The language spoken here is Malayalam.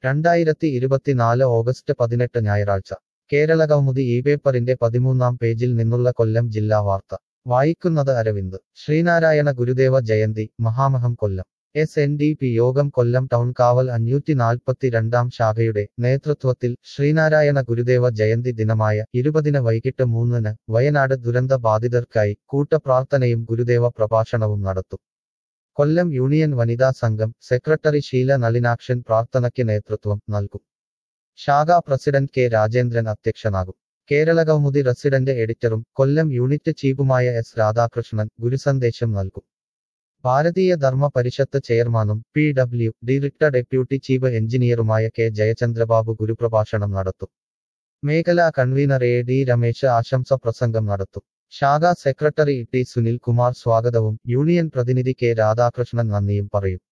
രണ്ടായിരത്തി ഇരുപത്തിനാല് ഓഗസ്റ്റ് പതിനെട്ട് ഞായറാഴ്ച കേരളകൗമുദി ഈ പേപ്പറിന്റെ പതിമൂന്നാം പേജിൽ നിന്നുള്ള കൊല്ലം ജില്ലാ വാർത്ത വായിക്കുന്നത് അരവിന്ദ് ശ്രീനാരായണ ഗുരുദേവ ജയന്തി മഹാമഹം Kollam S N D P Yogam Kollam town കാവൽ അഞ്ഞൂറ്റി നാൽപ്പത്തിരണ്ടാം ശാഖയുടെ നേതൃത്വത്തിൽ ശ്രീനാരായണ ഗുരുദേവ ജയന്തി ദിനമായ ഇരുപതിന് വൈകിട്ട് മൂന്നിന് വയനാട് ദുരന്ത ബാധിതർക്കായി കൂട്ടപ്രാർത്ഥനയും ഗുരുദേവ പ്രഭാഷണവും നടത്തും കൊല്ലം യൂണിയൻ വനിതാ സംഘം സെക്രട്ടറി ഷീല നളിനാക്ഷൻ പ്രാർത്ഥനയ്ക്ക് നേതൃത്വം നൽകും ശാഖാ പ്രസിഡന്റ് കെ രാജേന്ദ്രൻ അധ്യക്ഷനാകും കേരളകൗമുദി റെസിഡന്റ് എഡിറ്ററും കൊല്ലം യൂണിറ്റ് ചീഫുമായ എസ് രാധാകൃഷ്ണൻ ഗുരുസന്ദേശം നൽകും ഭാരതീയ ധർമ്മ പരിഷത്ത് ചെയർമാനും പി ഡബ്ല്യു ഡി റിട്ട ഡെപ്യൂട്ടി ചീഫ് എഞ്ചിനീയറുമായ കെ ജയചന്ദ്രബാബു ഗുരുപ്രഭാഷണം നടത്തും മേഖലാ കൺവീനർ എ ഡി രമേശ് ആശംസ പ്രസംഗം നടത്തും ശാഖാ സെക്രട്ടറി ടി സുനിൽ കുമാർ സ്വാഗതവും യൂണിയൻ പ്രതിനിധി കെ രാധാകൃഷ്ണൻ നന്ദിയും പറയും